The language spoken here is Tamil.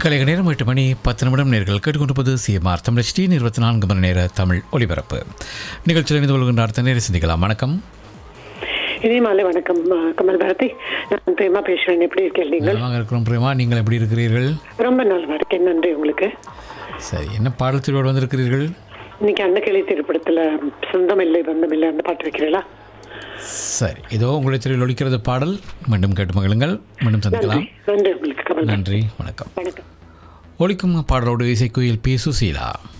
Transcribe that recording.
கலைக நேரம் எட்டு மணி பத்து நிமிடம் நேர்கள் கேட்டுக்கொண்டிருப்பது சிஎம்ஆர் தமிழ் டி இருபத்தி நான்கு மணி நேர தமிழ் ஒலிபரப்பு நிகழ்ச்சியில் இணைந்து கொள்கின்ற அடுத்த நேரம் சிந்திக்கலாம் வணக்கம் இதே மாலை வணக்கம் அ, கமல் பாரதி நான் பிரேமா பேசுறேன் எப்படி இருக்கேன் நீங்கள் நலமாக இருக்கிறோம் பிரேமா நீங்கள் எப்படி இருக்கிறீர்கள் ரொம்ப நல்லா இருக்கேன் நன்றி உங்களுக்கு சரி என்ன பாடலத்தோடு வந்திருக்கிறீர்கள் இன்னைக்கு அன்னக்கிளை திரைப்படத்துல சொந்தம் இல்லை பந்தம் இல்லை அந்த பாட்டு வைக்கிறீங்களா சரி இதோ உங்களை திரையில் ஒலிக்கிறது பாடல் மீண்டும் கேட்டு மகிழுங்கள் மீண்டும் சந்திக்கலாம் நன்றி உங்களுக்கு கமல் பாரதி. நன்றி வணக்கம் வணக்கம் ஒலிக்கும் பாடலோடு இசைக்குயில் பி சுசீலா